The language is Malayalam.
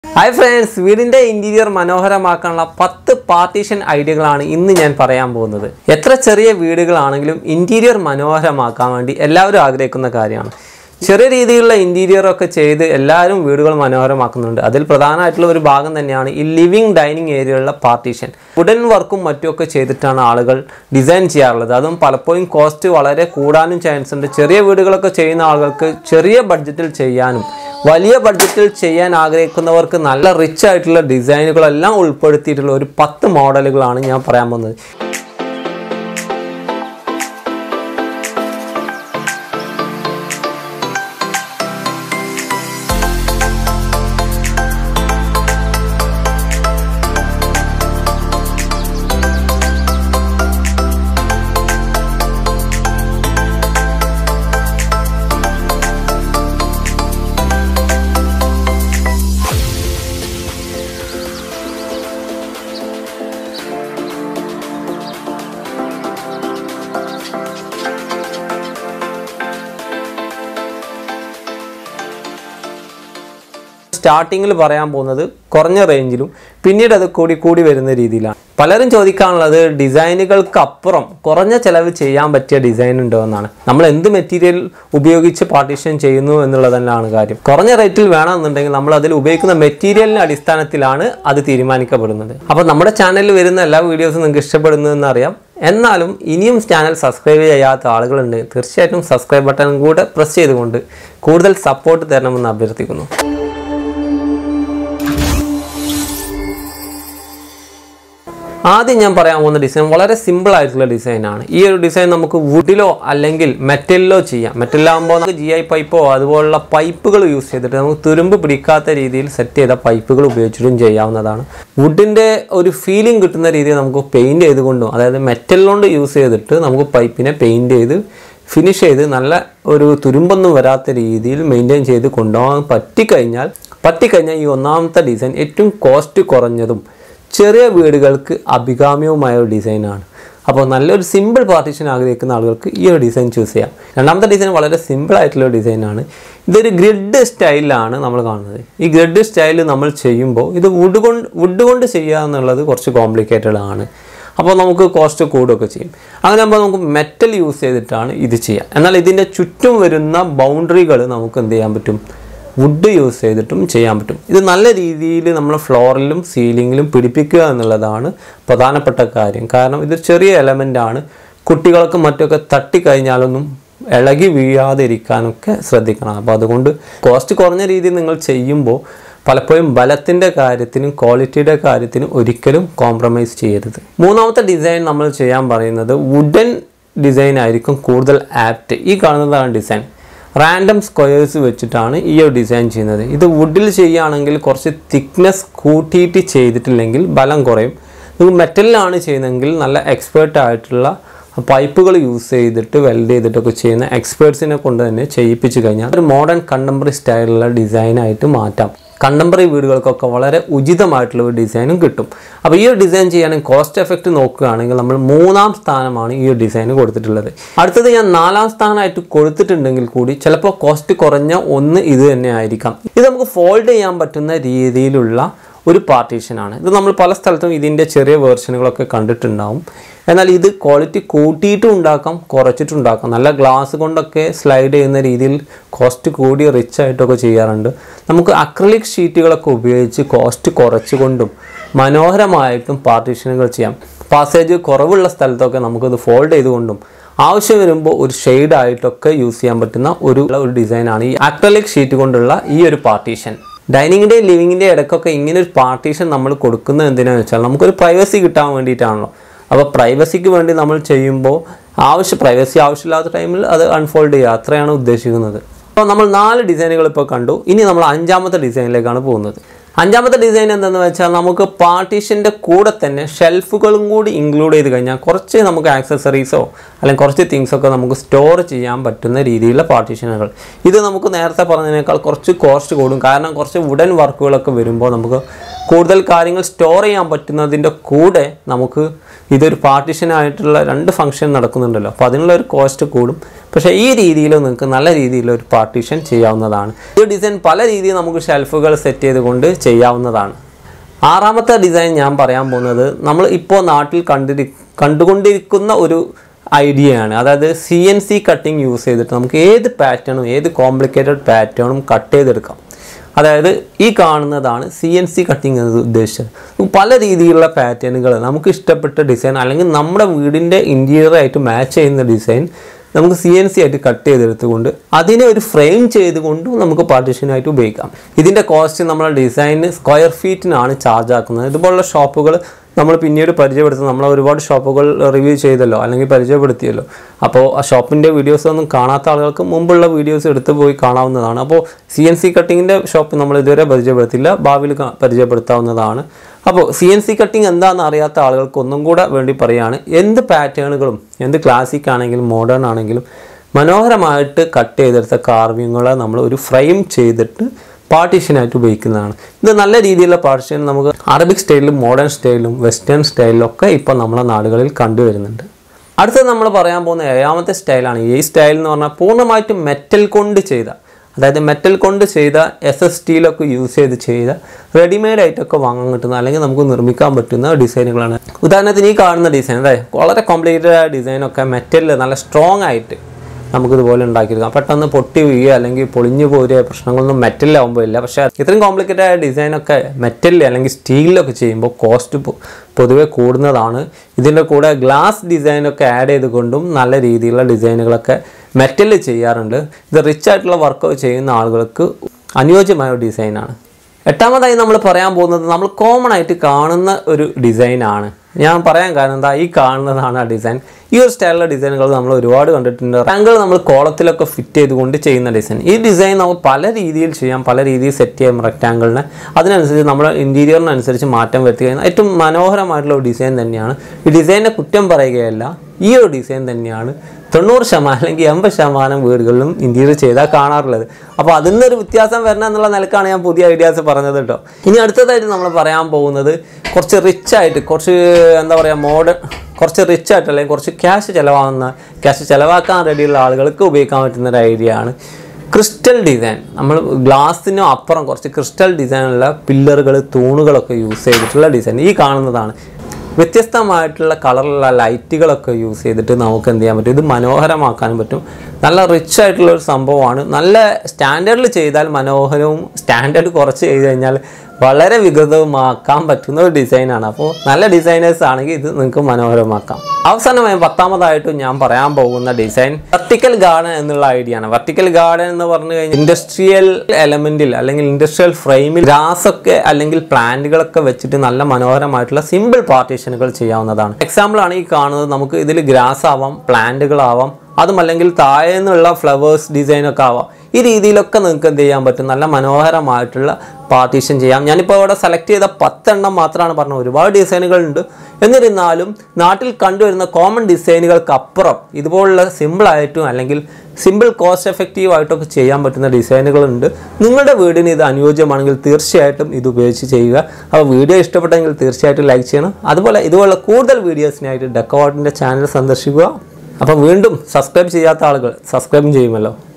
ഹായ് ഫ്രണ്ട്സ് വീടിന്റെ ഇന്റീരിയർ മനോഹരമാക്കാനുള്ള പത്ത് പാർട്ടീഷൻ ഐഡിയകളാണ് ഇന്ന് ഞാൻ പറയാൻ പോകുന്നത് എത്ര ചെറിയ വീടുകളാണെങ്കിലും ഇന്റീരിയർ മനോഹരമാക്കാൻ വേണ്ടി എല്ലാവരും ആഗ്രഹിക്കുന്ന കാര്യമാണ് ചെറിയ രീതിയിലുള്ള ഇന്റീരിയർ ഒക്കെ ചെയ്ത് എല്ലാവരും വീടുകൾ മനോഹരമാക്കുന്നുണ്ട് അതിൽ പ്രധാനമായിട്ടുള്ള ഒരു ഭാഗം തന്നെയാണ് ഈ ലിവിങ് ഡൈനിങ് ഏരിയയിലുള്ള പാർട്ടീഷൻ വുഡൻ വർക്കും മറ്റുമൊക്കെ ചെയ്തിട്ടാണ് ആളുകൾ ഡിസൈൻ ചെയ്യാറുള്ളത് അതും പലപ്പോഴും കോസ്റ്റ് വളരെ കൂടാനും ചാൻസ് ഉണ്ട് ചെറിയ വീടുകളൊക്കെ ചെയ്യുന്ന ആളുകൾക്ക് ചെറിയ ബഡ്ജറ്റിൽ ചെയ്യാനും വലിയ ബഡ്ജറ്റിൽ ചെയ്യാൻ ആഗ്രഹിക്കുന്നവർക്ക് നല്ല റിച്ച് ആയിട്ടുള്ള ഡിസൈനുകളെല്ലാം ഉൾപ്പെടുത്തിയിട്ടുള്ള ഒരു പത്ത് മോഡലുകളാണ് ഞാൻ പറയാൻ പോകുന്നത് സ്റ്റാർട്ടിങ്ങിൽ പറയാൻ പോകുന്നത് കുറഞ്ഞ റേഞ്ചിലും പിന്നീട് അത് കൂടി കൂടി വരുന്ന രീതിയിലാണ് പലരും ചോദിക്കാനുള്ളത് ഡിസൈനുകൾക്ക് അപ്പുറം കുറഞ്ഞ ചിലവ് ചെയ്യാൻ പറ്റിയ ഡിസൈൻ ഉണ്ടോ എന്നാണ് നമ്മൾ എന്ത് മെറ്റീരിയൽ ഉപയോഗിച്ച് പാർട്ടീഷൻ ചെയ്യുന്നു എന്നുള്ളത് തന്നെയാണ് കാര്യം കുറഞ്ഞ റേറ്റിൽ വേണമെന്നുണ്ടെങ്കിൽ നമ്മൾ അതിൽ ഉപയോഗിക്കുന്ന മെറ്റീരിയലിന്റെ അടിസ്ഥാനത്തിലാണ് അത് തീരുമാനിക്കപ്പെടുന്നത് അപ്പോൾ നമ്മുടെ ചാനലിൽ വരുന്ന എല്ലാ വീഡിയോസും നിങ്ങൾക്ക് ഇഷ്ടപ്പെടുന്നു എന്നറിയാം എന്നാലും ഇനിയും ചാനൽ സബ്സ്ക്രൈബ് ചെയ്യാത്ത ആളുകളുണ്ട് തീർച്ചയായിട്ടും സബ്സ്ക്രൈബ് ബട്ടൺ കൂടെ പ്രസ് ചെയ്തുകൊണ്ട് കൂടുതൽ സപ്പോർട്ട് തരണമെന്ന് അഭ്യർത്ഥിക്കുന്നു ആദ്യം ഞാൻ പറയാൻ പോകുന്ന ഡിസൈൻ വളരെ സിമ്പിൾ ആയിട്ടുള്ള ഡിസൈനാണ് ഈ ഒരു ഡിസൈൻ നമുക്ക് വുഡിലോ അല്ലെങ്കിൽ മെറ്റലിലോ ചെയ്യാം മെറ്റലിലാകുമ്പോൾ നമുക്ക് ജി ഐ പൈപ്പോ അതുപോലുള്ള പൈപ്പുകൾ യൂസ് ചെയ്തിട്ട് നമുക്ക് തുരുമ്പ് പിടിക്കാത്ത രീതിയിൽ സെറ്റ് ചെയ്ത പൈപ്പുകൾ ഉപയോഗിച്ചിട്ടും ചെയ്യാവുന്നതാണ് വുഡിൻ്റെ ഒരു ഫീലിംഗ് കിട്ടുന്ന രീതിയിൽ നമുക്ക് പെയിൻറ് ചെയ്തുകൊണ്ടും അതായത് മെറ്റലിലോണ്ട് യൂസ് ചെയ്തിട്ട് നമുക്ക് പൈപ്പിനെ പെയിൻറ് ചെയ്ത് ഫിനിഷ് ചെയ്ത് നല്ല ഒരു തുരുമ്പൊന്നും വരാത്ത രീതിയിൽ മെയിൻറ്റെയിൻ ചെയ്ത് കൊണ്ടുപോകാൻ പറ്റിക്കഴിഞ്ഞാൽ പറ്റിക്കഴിഞ്ഞാൽ ഈ ഒന്നാമത്തെ ഡിസൈൻ ഏറ്റവും കോസ്റ്റ് കുറഞ്ഞതും ചെറിയ വീടുകൾക്ക് അഭികാമ്യവുമായ ഒരു ഡിസൈനാണ് അപ്പോൾ നല്ലൊരു സിമ്പിൾ പാർട്ടീഷൻ ആഗ്രഹിക്കുന്ന ആളുകൾക്ക് ഈ ഒരു ഡിസൈൻ ചൂസ് ചെയ്യാം രണ്ടാമത്തെ ഡിസൈൻ വളരെ സിമ്പിൾ ആയിട്ടുള്ള ഒരു ഡിസൈനാണ് ഇതൊരു ഗ്രിഡ് സ്റ്റൈലിലാണ് നമ്മൾ കാണുന്നത് ഈ ഗ്രിഡ് സ്റ്റൈൽ നമ്മൾ ചെയ്യുമ്പോൾ ഇത് വുഡ് കൊണ്ട് വുഡ് കൊണ്ട് ചെയ്യുക എന്നുള്ളത് കുറച്ച് കോംപ്ലിക്കേറ്റഡ് ആണ് അപ്പോൾ നമുക്ക് കോസ്റ്റ് കൂടുകയൊക്കെ ചെയ്യും അങ്ങനെ ആകുമ്പോൾ നമുക്ക് മെറ്റൽ യൂസ് ചെയ്തിട്ടാണ് ഇത് ചെയ്യുക എന്നാൽ ഇതിൻ്റെ ചുറ്റും വരുന്ന ബൗണ്ടറികൾ നമുക്ക് എന്ത് ചെയ്യാൻ പറ്റും വുഡ് യൂസ് ചെയ്തിട്ടും ചെയ്യാൻ പറ്റും ഇത് നല്ല രീതിയിൽ നമ്മൾ ഫ്ലോറിലും സീലിങ്ങിലും പിടിപ്പിക്കുക എന്നുള്ളതാണ് പ്രധാനപ്പെട്ട കാര്യം കാരണം ഇത് ചെറിയ എലമെൻ്റ് ആണ് കുട്ടികൾക്ക് മറ്റൊക്കെ തട്ടിക്കഴിഞ്ഞാലൊന്നും ഇളകി വീഴാതെ ഇരിക്കാനൊക്കെ ശ്രദ്ധിക്കണം അപ്പോൾ അതുകൊണ്ട് കോസ്റ്റ് കുറഞ്ഞ രീതിയിൽ നിങ്ങൾ ചെയ്യുമ്പോൾ പലപ്പോഴും ബലത്തിൻ്റെ കാര്യത്തിനും ക്വാളിറ്റിയുടെ കാര്യത്തിനും ഒരിക്കലും കോംപ്രമൈസ് ചെയ്യരുത് മൂന്നാമത്തെ ഡിസൈൻ നമ്മൾ ചെയ്യാൻ പറയുന്നത് വുഡൻ ഡിസൈൻ ആയിരിക്കും കൂടുതൽ ആപ്റ്റ് ഈ കാണുന്നതാണ് ഡിസൈൻ റാൻഡം സ്ക്വയേഴ്സ് വെച്ചിട്ടാണ് ഈ ഒരു ഡിസൈൻ ചെയ്യുന്നത് ഇത് വുഡിൽ ചെയ്യുകയാണെങ്കിൽ കുറച്ച് തിക്നെസ് കൂട്ടിയിട്ട് ചെയ്തിട്ടില്ലെങ്കിൽ ബലം കുറയും നിങ്ങൾ മെറ്റലിലാണ് ചെയ്യുന്നതെങ്കിൽ നല്ല എക്സ്പേർട്ട് ആയിട്ടുള്ള പൈപ്പുകൾ യൂസ് ചെയ്തിട്ട് വെൽഡ് ചെയ്തിട്ടൊക്കെ ചെയ്യുന്ന എക്സ്പേർട്സിനെ കൊണ്ട് തന്നെ ചെയ്യിപ്പിച്ച് കഴിഞ്ഞാൽ ഒരു മോഡേൺ കണ്ടംപററി സ്റ്റൈലുള്ള ഡിസൈനായിട്ട് മാറ്റാം കണ്ടംപററി വീടുകൾക്കൊക്കെ വളരെ ഉചിതമായിട്ടുള്ള ഒരു ഡിസൈനും കിട്ടും അപ്പോൾ ഈ ഒരു ഡിസൈൻ ചെയ്യാനും കോസ്റ്റ് എഫക്റ്റ് നോക്കുകയാണെങ്കിൽ നമ്മൾ മൂന്നാം സ്ഥാനമാണ് ഈ ഒരു ഡിസൈന് കൊടുത്തിട്ടുള്ളത് അടുത്തത് ഞാൻ നാലാം സ്ഥാനമായിട്ട് കൊടുത്തിട്ടുണ്ടെങ്കിൽ കൂടി ചിലപ്പോൾ കോസ്റ്റ് കുറഞ്ഞ ഒന്ന് ഇത് തന്നെ ആയിരിക്കാം ഇത് നമുക്ക് ഫോൾഡ് ചെയ്യാൻ പറ്റുന്ന രീതിയിലുള്ള ഒരു പാർട്ടീഷനാണ് ഇത് നമ്മൾ പല സ്ഥലത്തും ഇതിൻ്റെ ചെറിയ വേർഷനുകളൊക്കെ കണ്ടിട്ടുണ്ടാവും എന്നാൽ ഇത് ക്വാളിറ്റി കൂട്ടിയിട്ടും ഉണ്ടാക്കാം കുറച്ചിട്ടും ഉണ്ടാക്കാം നല്ല ഗ്ലാസ് കൊണ്ടൊക്കെ സ്ലൈഡ് ചെയ്യുന്ന രീതിയിൽ കോസ്റ്റ് കൂടി റിച്ച് ആയിട്ടൊക്കെ ചെയ്യാറുണ്ട് നമുക്ക് അക്രലിക് ഷീറ്റുകളൊക്കെ ഉപയോഗിച്ച് കോസ്റ്റ് കുറച്ചുകൊണ്ടും മനോഹരമായിട്ടും പാർട്ടീഷനുകൾ ചെയ്യാം പാസേജ് കുറവുള്ള സ്ഥലത്തൊക്കെ നമുക്കിത് ഫോൾഡ് ചെയ്തുകൊണ്ടും ആവശ്യം വരുമ്പോൾ ഒരു ഷെയ്ഡ് ആയിട്ടൊക്കെ യൂസ് ചെയ്യാൻ പറ്റുന്ന ഒരു ഒരു ഡിസൈനാണ് ഈ അക്രലിക് ഷീറ്റ് കൊണ്ടുള്ള ഈ ഒരു പാർട്ടീഷൻ ഡൈനിങ്ങിൻ്റെയും ലിവിങ്ങിൻ്റെയും ഇടയ്ക്കൊക്കെ ഇങ്ങനെ ഒരു പാർട്ടീഷൻ നമ്മൾ കൊടുക്കുന്നത് എന്തിനാണെന്ന് വെച്ചാൽ നമുക്കൊരു പ്രൈവസി കിട്ടാൻ വേണ്ടിയിട്ടാണല്ലോ അപ്പോൾ പ്രൈവസിക്ക് വേണ്ടി നമ്മൾ ചെയ്യുമ്പോൾ ആവശ്യ പ്രൈവസി ആവശ്യമില്ലാത്ത ടൈമിൽ അത് അൺഫോൾഡ് ചെയ്യുക അത്രയാണ് ഉദ്ദേശിക്കുന്നത് അപ്പോൾ നമ്മൾ നാല് ഡിസൈനുകൾ ഇപ്പോൾ കണ്ടു ഇനി നമ്മൾ അഞ്ചാമത്തെ ഡിസൈനിലേക്കാണ് പോകുന്നത് അഞ്ചാമത്തെ ഡിസൈൻ എന്തെന്ന് വെച്ചാൽ നമുക്ക് പാർട്ടീഷൻ്റെ കൂടെ തന്നെ ഷെൽഫുകളും കൂടി ഇൻക്ലൂഡ് ചെയ്ത് കഴിഞ്ഞാൽ കുറച്ച് നമുക്ക് ആക്സസറീസോ അല്ലെങ്കിൽ കുറച്ച് തിങ്സൊക്കെ നമുക്ക് സ്റ്റോർ ചെയ്യാൻ പറ്റുന്ന രീതിയിലുള്ള പാർട്ടീഷനുകൾ ഇത് നമുക്ക് നേരത്തെ പറഞ്ഞതിനേക്കാൾ കുറച്ച് കോസ്റ്റ് കൂടും കാരണം കുറച്ച് വുഡൻ വർക്കുകളൊക്കെ വരുമ്പോൾ നമുക്ക് കൂടുതൽ കാര്യങ്ങൾ സ്റ്റോർ ചെയ്യാൻ പറ്റുന്നതിൻ്റെ കൂടെ നമുക്ക് ഇതൊരു പാർട്ടീഷനായിട്ടുള്ള രണ്ട് ഫംഗ്ഷൻ നടക്കുന്നുണ്ടല്ലോ അപ്പോൾ അതിനുള്ള ഒരു കോസ്റ്റ് കൂടും പക്ഷേ ഈ രീതിയിൽ നിങ്ങൾക്ക് നല്ല രീതിയിൽ ഒരു പാർട്ടീഷൻ ചെയ്യാവുന്നതാണ് ഈ ഡിസൈൻ പല രീതിയിൽ നമുക്ക് ഷെൽഫുകൾ സെറ്റ് ചെയ്തുകൊണ്ട് ചെയ്യാവുന്നതാണ് ആറാമത്തെ ഡിസൈൻ ഞാൻ പറയാൻ പോകുന്നത് നമ്മൾ ഇപ്പോൾ നാട്ടിൽ കണ്ടിരി കണ്ടുകൊണ്ടിരിക്കുന്ന ഒരു ഐഡിയയാണ് അതായത് C N C cutting use ചെയ്തിട്ട് നമുക്ക് ഏത് പാറ്റേണും ഏത് കോംപ്ലിക്കേറ്റഡ് പാറ്റേണും കട്ട് ചെയ്തെടുക്കാം അതായത് ഈ കാണുന്നതാണ് സി എൻ സി കട്ടിങ് എന്നത് ഉദ്ദേശിച്ചത് പല രീതിയിലുള്ള പാറ്റേണുകൾ നമുക്ക് ഇഷ്ടപ്പെട്ട ഡിസൈൻ അല്ലെങ്കിൽ നമ്മുടെ വീടിൻ്റെ ഇൻറ്റീരിയർ ആയിട്ട് മാച്ച് ചെയ്യുന്ന ഡിസൈൻ നമുക്ക് സി എൻ സി ആയിട്ട് കട്ട് ചെയ്തെടുത്തുകൊണ്ട് അതിനെ ഒരു ഫ്രെയിം ചെയ്തുകൊണ്ടും നമുക്ക് പാർട്ടീഷനായിട്ട് ഉപയോഗിക്കാം ഇതിൻ്റെ കോസ്റ്റ് നമ്മളെ ഡിസൈന് സ്ക്വയർ ഫീറ്റിനാണ് ചാർജ് ആക്കുന്നത് ഇതുപോലുള്ള ഷോപ്പുകൾ നമ്മൾ പിന്നീട് പരിചയപ്പെടുത്തും നമ്മൾ ഒരുപാട് ഷോപ്പുകൾ റിവ്യൂ ചെയ്തല്ലോ അല്ലെങ്കിൽ പരിചയപ്പെടുത്തിയല്ലോ അപ്പോൾ ആ ഷോപ്പിൻ്റെ വീഡിയോസ് ഒന്നും കാണാത്ത ആളുകൾക്ക് മുമ്പുള്ള വീഡിയോസ് എടുത്ത് പോയി കാണാവുന്നതാണ് അപ്പോൾ സി എൻ സി കട്ടിങ്ങിൻ്റെ ഷോപ്പ് നമ്മൾ ഇതുവരെ പരിചയപ്പെടുത്തില്ല ഭാവിയിൽ കാ- പരിചയപ്പെടുത്താവുന്നതാണ് അപ്പോൾ സി എൻ സി കട്ടിങ് എന്താണെന്ന് അറിയാത്ത ആളുകൾക്ക് ഒന്നും കൂടെ വേണ്ടി പറയുകയാണ് എന്ത് പാറ്റേണുകളും എന്ത് ക്ലാസിക് ആണെങ്കിലും മോഡേൺ ആണെങ്കിലും മനോഹരമായിട്ട് കട്ട് ചെയ്തെടുത്ത കാർവിങ്ങുകളെ നമ്മൾ ഒരു ഫ്രെയിം ചെയ്തിട്ട് പാർട്ടീഷനായിട്ട് ഉപയോഗിക്കുന്നതാണ് ഇത് നല്ല രീതിയിലുള്ള പാർട്ടീഷൻ നമുക്ക് അറബിക് സ്റ്റൈലിലും മോഡേൺ സ്റ്റൈലിലും വെസ്റ്റേൺ സ്റ്റൈലിലും ഒക്കെ ഇപ്പോൾ നമ്മളെ നാടുകളിൽ കണ്ടുവരുന്നുണ്ട് അടുത്തത് നമ്മൾ പറയാൻ പോകുന്ന ഏഴാമത്തെ സ്റ്റൈലാണ് ഈ സ്റ്റൈൽ എന്ന് പറഞ്ഞാൽ പൂർണ്ണമായിട്ടും മെറ്റൽ കൊണ്ട് ചെയ്ത അതായത് മെറ്റൽ കൊണ്ട് ചെയ്ത എസ് എസ് സ്റ്റീലൊക്കെ യൂസ് ചെയ്ത് ചെയ്ത റെഡിമെയ്ഡ് ആയിട്ടൊക്കെ വാങ്ങാൻ കിട്ടുന്ന അല്ലെങ്കിൽ നമുക്ക് നിർമ്മിക്കാൻ പറ്റുന്ന ഡിസൈനുകളാണ് ഉദാഹരണത്തിന് ഈ കാണുന്ന ഡിസൈൻ അതായത് വളരെ കോംപ്ലിക്കേറ്റഡ് ആയ ഡിസൈനൊക്കെ മെറ്റലിൽ നല്ല സ്ട്രോങ് ആയിട്ട് നമുക്കിതുപോലെ ഉണ്ടാക്കിയെടുക്കാം പെട്ടെന്ന് പൊട്ടി വീഴുക അല്ലെങ്കിൽ പൊളിഞ്ഞു പോരുക പ്രശ്നങ്ങളൊന്നും മെറ്റലിലാവുമ്പോൾ ഇല്ല പക്ഷേ ഇത്രയും കോംപ്ലിക്കേറ്റഡ് ആയ ഡിസൈനൊക്കെ മെറ്റലിൽ അല്ലെങ്കിൽ സ്റ്റീലിലൊക്കെ ചെയ്യുമ്പോൾ കോസ്റ്റ് പൊതുവെ കൂടുന്നതാണ് ഇതിൻ്റെ കൂടെ ഗ്ലാസ് ഡിസൈനൊക്കെ ആഡ് ചെയ്തുകൊണ്ടും നല്ല രീതിയിലുള്ള ഡിസൈനുകളൊക്കെ മെറ്റലിൽ ചെയ്യാറുണ്ട് ഇത് റിച്ച് ആയിട്ടുള്ള വർക്ക് ചെയ്യുന്ന ആളുകൾക്ക് അനുയോജ്യമായ ഒരു ഡിസൈനാണ് എട്ടാമതായി നമ്മൾ പറയാൻ പോകുന്നത് നമ്മൾ കോമൺ ആയിട്ട് കാണുന്ന ഒരു ഡിസൈനാണ് ഞാൻ പറയാൻ കാരണം എന്താ ഈ കാണുന്നതാണ് ആ ഡിസൈൻ ഈ ഒരു സ്റ്റൈലിലെ ഡിസൈനുകൾ നമ്മൾ ഒരുപാട് കണ്ടിട്ടുണ്ട് റാങ്കുകൾ നമ്മൾ കോളത്തിലൊക്കെ ഫിറ്റ് ചെയ്തുകൊണ്ട് ചെയ്യുന്ന ഡിസൈൻ ഈ ഡിസൈൻ നമുക്ക് പല രീതിയിൽ ചെയ്യാം പല രീതിയിൽ സെറ്റ് ചെയ്യാം റെക്റ്റാങ്കിളിനെ അതിനനുസരിച്ച് നമ്മൾ ഇൻറ്റീരിയറിനനുസരിച്ച് മാറ്റം വരുത്തി കഴിഞ്ഞാൽ ഏറ്റവും മനോഹരമായിട്ടുള്ള ഒരു ഡിസൈൻ തന്നെയാണ് ഈ ഡിസൈനെ കുറ്റം പറയുകയല്ല ഈ ഒരു ഡിസൈൻ തന്നെയാണ് തൊണ്ണൂറ് ശതമാനം അല്ലെങ്കിൽ എൺപത് ശതമാനം വീടുകളിലും ഇന്ത്യയിൽ ചെയ്താൽ കാണാറുള്ളത് അപ്പോൾ അതിൽ നിന്നൊരു വ്യത്യാസം വരണം എന്നുള്ള നിലക്കാണ് ഞാൻ പുതിയ ഐഡിയാസ് പറഞ്ഞത് കേട്ടോ ഇനി അടുത്തതായിട്ട് നമ്മൾ പറയാൻ പോകുന്നത് കുറച്ച് റിച്ച് ആയിട്ട് കുറച്ച് എന്താ പറയുക മോഡേൺ കുറച്ച് റിച്ച് ആയിട്ട് അല്ലെങ്കിൽ കുറച്ച് ക്യാഷ് ചിലവാകുന്ന ക്യാഷ് ചിലവാക്കാൻ റെഡിയുള്ള ആളുകൾക്ക് ഉപയോഗിക്കാൻ പറ്റുന്ന ഒരു ഐഡിയ ആണ് ക്രിസ്റ്റൽ ഡിസൈൻ നമ്മൾ ഗ്ലാസിനും അപ്പുറം കുറച്ച് ക്രിസ്റ്റൽ ഡിസൈനുള്ള പില്ലറുകൾ തൂണുകളൊക്കെ യൂസ് ചെയ്തിട്ടുള്ള ഡിസൈൻ ഈ കാണുന്നതാണ് വ്യത്യസ്തമായിട്ടുള്ള കളറിലുള്ള ലൈറ്റുകളൊക്കെ യൂസ് ചെയ്തിട്ട് നമുക്ക് എന്ത് ചെയ്യാൻ പറ്റും ഇത് മനോഹരമാക്കാനും പറ്റും നല്ല റിച്ച് ആയിട്ടുള്ള ഒരു സംഭവമാണ് നല്ല സ്റ്റാൻഡേർഡിൽ ചെയ്താൽ മനോഹരവും സ്റ്റാൻഡേർഡ് കുറച്ച് ചെയ്ത് കഴിഞ്ഞാൽ വളരെ വികൃതവുമാക്കാൻ പറ്റുന്ന ഒരു ഡിസൈനാണ് അപ്പോൾ നല്ല ഡിസൈനേഴ്സ് ആണെങ്കിൽ ഇത് നിങ്ങൾക്ക് മനോഹരമാക്കാം അവസാനമായി പത്താമതായിട്ട് ഞാൻ പറയാൻ പോകുന്ന ഡിസൈൻ വെർട്ടിക്കൽ ഗാർഡൻ എന്നുള്ള ഐഡിയ ആണ് വെർട്ടിക്കൽ ഗാർഡൻ എന്ന് പറഞ്ഞു കഴിഞ്ഞാൽ ഇൻഡസ്ട്രിയൽ എലമെന്റിൽ അല്ലെങ്കിൽ ഇൻഡസ്ട്രിയൽ ഫ്രെയിമിൽ ഗ്രാസ് ഒക്കെ അല്ലെങ്കിൽ പ്ലാന്റുകളൊക്കെ വെച്ചിട്ട് നല്ല മനോഹരമായിട്ടുള്ള സിമ്പിൾ പാർട്ടീഷനുകൾ ചെയ്യാവുന്നതാണ് എക്സാമ്പിൾ ആണ് ഈ കാണുന്നത് നമുക്ക് ഇതിൽ ഗ്രാസ് ആവാം പ്ലാന്റുകളാവാം അതും അല്ലെങ്കിൽ താഴെ നിന്നുള്ള ഫ്ലവേഴ്സ് ഡിസൈനൊക്കെ ആവാം ഈ രീതിയിലൊക്കെ നിങ്ങൾക്ക് എന്ത് ചെയ്യാൻ പറ്റും നല്ല മനോഹരമായിട്ടുള്ള പാർട്ടീഷൻ ചെയ്യാം ഞാനിപ്പോൾ ഇവിടെ സെലക്ട് ചെയ്ത പത്തെണ്ണം മാത്രമാണ് പറഞ്ഞത് ഒരുപാട് ഡിസൈനുകൾ ഉണ്ട് എന്നിരുന്നാലും നാട്ടിൽ കണ്ടുവരുന്ന കോമൺ ഡിസൈനുകൾക്ക് അപ്പുറം ഇതുപോലുള്ള സിമ്പിളായിട്ടും അല്ലെങ്കിൽ സിമ്പിൾ കോസ്റ്റ് എഫക്റ്റീവ് ആയിട്ടൊക്കെ ചെയ്യാൻ പറ്റുന്ന ഡിസൈനുകളുണ്ട് നിങ്ങളുടെ വീടിന് ഇത് അനുയോജ്യമാണെങ്കിൽ തീർച്ചയായിട്ടും ഇത് ഉപയോഗിച്ച് ചെയ്യുക അപ്പോൾ വീഡിയോ ഇഷ്ടപ്പെട്ടെങ്കിൽ തീർച്ചയായിട്ടും ലൈക്ക് ചെയ്യണം അതുപോലെ ഇതുപോലുള്ള കൂടുതൽ വീഡിയോസിനായിട്ട് ഡെക്കോവാർഡിൻ്റെ ചാനൽ സന്ദർശിക്കുക അപ്പോൾ വീണ്ടും സബ്സ്ക്രൈബ് ചെയ്യാത്ത ആളുകൾ സബ്സ്ക്രൈബും ചെയ്യുമല്ലോ